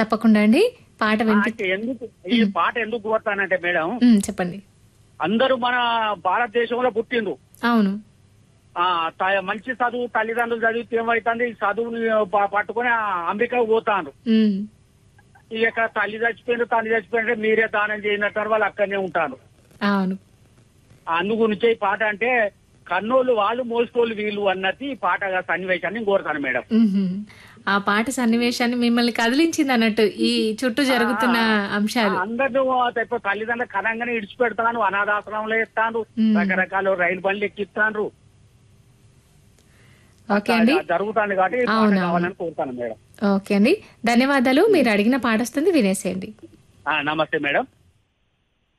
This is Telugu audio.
తప్పకుండా అండి పాట వినిపి అంటే ఎందుకు ఈ పాట ఎందుకు కోరుతానంటే మేడం ఉమ్, చెప్పండి అందరూ మన భారతదేశంలో పుట్టిండ్రు అవును ఆ త- మంచి చదువు తల్లిదండ్రులు చదివితే ఏమవుతుంది ఈ చదువుని ప- పట్టుకొని ఆ అమెరికా పోతాను ఉమ్, ఇక తల్లి చచ్చిపోయిన తల్లి చచ్చిపోయిన మీరే దానం చేయనట్టు వాళ్ళు అక్కడనే ఉంటారు అవును అందు గురించి ఈ పాట అంటే కన్నోళ్ళు వాళ్ళు మోసుకోళ్ళు వీళ్ళు అన్నది ఈ పాట సన్నివేశాన్ని నేను కోరుతాను మేడం ఉహుం. ఆ పాట సన్నివేశాన్ని మిమ్మల్ని కదిలించింది అన్నట్టు ఈ చుట్టూ జరుగుతున్న అంశాలు అందరూ ఇప్పుడు తల్లిదండ్రులు కనంగానే ఇడిచిపెడతాను అనాథాశ్రమంలో ఇస్తాను మ్మ్. రకరకాల రైలు బండ్లు ఎక్కిస్తాను ఓకే అండి జరుగుతాను కాబట్టి ఈ పాట అవునవును. కావాలని కోరుతాను మేడం ఓకే అండి ధన్యవాదాలు మీరు అడిగిన పాట వస్తుంది వినేసేయండి ఆ, నమస్తే మేడం